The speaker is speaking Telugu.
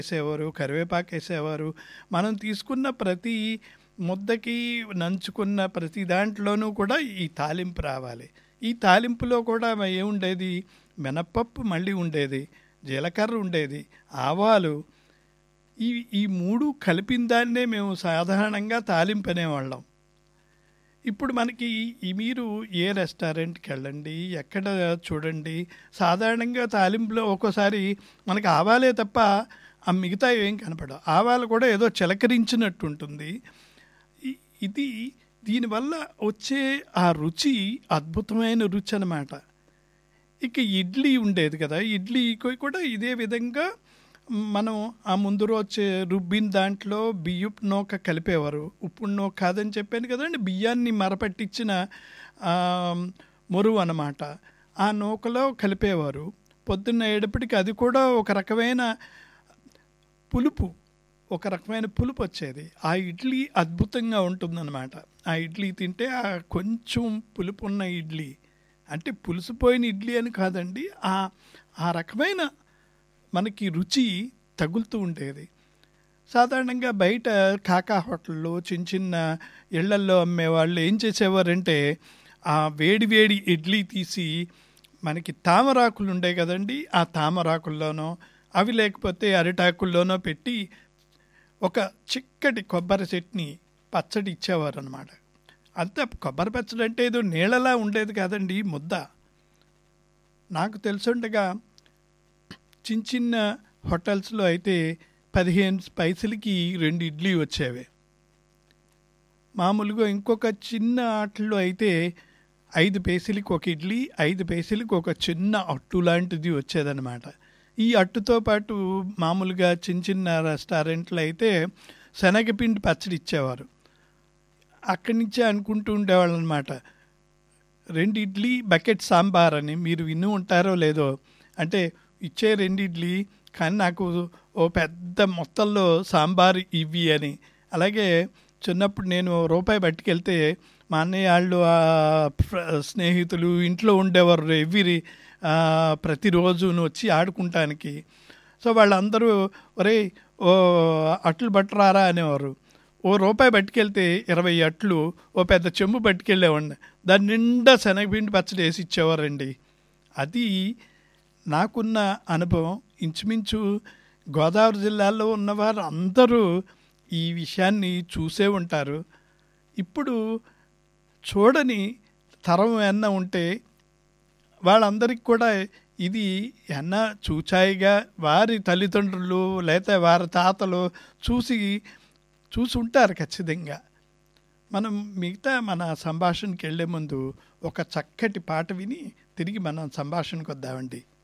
వేసేవారు కరివేపాకు వేసేవారు మనం తీసుకున్న ప్రతి ముద్దకి నంచుకున్న ప్రతి దాంట్లోనూ కూడా ఈ తాలింపు రావాలి ఈ తాలింపులో కూడా ఏముండేది మినప్పప్పు మళ్ళీ ఉండేది జీలకర్ర ఉండేది ఆవాలు ఈ ఈ మూడు కలిపిన దాన్నే మేము సాధారణంగా తాలింపు అనేవాళ్ళం ఇప్పుడు మనకి ఈ మీరు ఏ రెస్టారెంట్కి వెళ్ళండి ఎక్కడ చూడండి సాధారణంగా తాలింపులో ఒక్కోసారి మనకి ఆవాలే తప్ప ఆ మిగతా ఏం కనపడవు ఆవాలు కూడా ఏదో చిలకరించినట్టు ఉంటుంది ఇ- ఇది దీనివల్ల వచ్చే ఆ రుచి అద్భుతమైన రుచి అన్నమాట ఇక ఇడ్లీ ఉండేది కదా ఇడ్లీ కూడా ఇదే విధంగా మనం ఆ ముందు రోజు రుబ్బిన దాంట్లో బియ్యపు నూక కలిపేవారు ఉప్పు నూక కాదని చెప్పాను కదండి బియ్యాన్ని మరపట్టించిన ఆ, మొరువు అన్నమాట ఆ నూకలో కలిపేవారు పొద్దున్న ఏడప్పటికి అది కూడా ఒక రకమైన పులుపు ఒక రకమైన పులుపు వచ్చేది ఆ ఇడ్లీ అద్భుతంగా ఉంటుందన్నమాట ఆ ఇడ్లీ తింటే ఆ కొంచెం పులుపు ఉన్న ఇడ్లీ అంటే పులుసుపోయిన ఇడ్లీ అని కాదండి ఆ ఆ రకమైన మనకి రుచి తగులుతూ ఉండేది సాధారణంగా బయట కాకా హోటల్లో చిన్న చిన్న ఇళ్లల్లో అమ్మేవాళ్ళు ఏం చేసేవారంటే ఆ వేడి వేడి ఇడ్లీ తీసి మనకి తామరాకులు ఉండే కదండి ఆ తామరాకుల్లోనో అవి లేకపోతే అరిటాకుల్లోనో పెట్టి ఒక చిక్కటి కొబ్బరి చట్నీ పచ్చడి ఇచ్చేవారు అనమాట అంతే కొబ్బరి పచ్చడి అంటే ఏదో నీళ్ళలా ఉండేది కాదండి ముద్ద నాకు తెలుసుండగా చిన్న చిన్న హోటల్స్లో అయితే పదిహేను పైసలకి రెండు ఇడ్లీ వచ్చేవి మామూలుగా ఇంకొక చిన్న ఆటల్లో అయితే ఐదు పైసలకి ఒక ఇడ్లీ ఐదు పైసలకి ఒక చిన్న అట్టు లాంటిది వచ్చేదన్నమాట ఈ అట్టుతో పాటు మామూలుగా చిన్న చిన్న రెస్టారెంట్లు అయితే శనగపిండి పచ్చడి ఇచ్చేవారు అక్కడి నుంచే అనుకుంటూ ఉండేవాళ్ళు అనమాట రెండు ఇడ్లీ బకెట్ సాంబార్ అని మీరు విని ఉంటారో లేదో అంటే ఇచ్చే రెండు ఇడ్లీ కానీ నాకు ఓ పెద్ద మొత్తంలో సాంబార్ ఇవి అని అలాగే చిన్నప్పుడు నేను రూపాయి పట్టుకెళ్తే మా అన్నయ్య వాళ్ళు ఆ ఫ్ర- స్నేహితులు ఇంట్లో ఉండేవారు ఎవ్రీ ప్రతిరోజును వచ్చి ఆడుకుంటానికి సో వాళ్ళందరూ ఒరే ఓ అట్లు పట్టరారా అనేవారు ఓ రూపాయి పట్టుకెళ్తే ఇరవై అట్లు ఓ పెద్ద చెంబు పట్టుకెళ్ళేవాడిని దాని నిండా శనగపిండి పచ్చడి వేసి ఇచ్చేవారండి అది నాకున్న అనుభవం ఇంచుమించు గోదావరి జిల్లాలో ఉన్నవారు అందరూ ఈ విషయాన్ని చూసే ఉంటారు ఇప్పుడు చూడని తరం ఏమన్నా ఉంటే వాళ్ళందరికీ కూడా ఇది ఎన్న చూచాయిగా వారి తల్లిదండ్రులు లేకపోతే వారి తాతలు చూసి చూసి ఉంటారు ఖచ్చితంగా మనం మిగతా మన సంభాషణకి వెళ్ళే ముందు ఒక చక్కటి పాట విని తిరిగి మనం సంభాషణకు వద్దామండి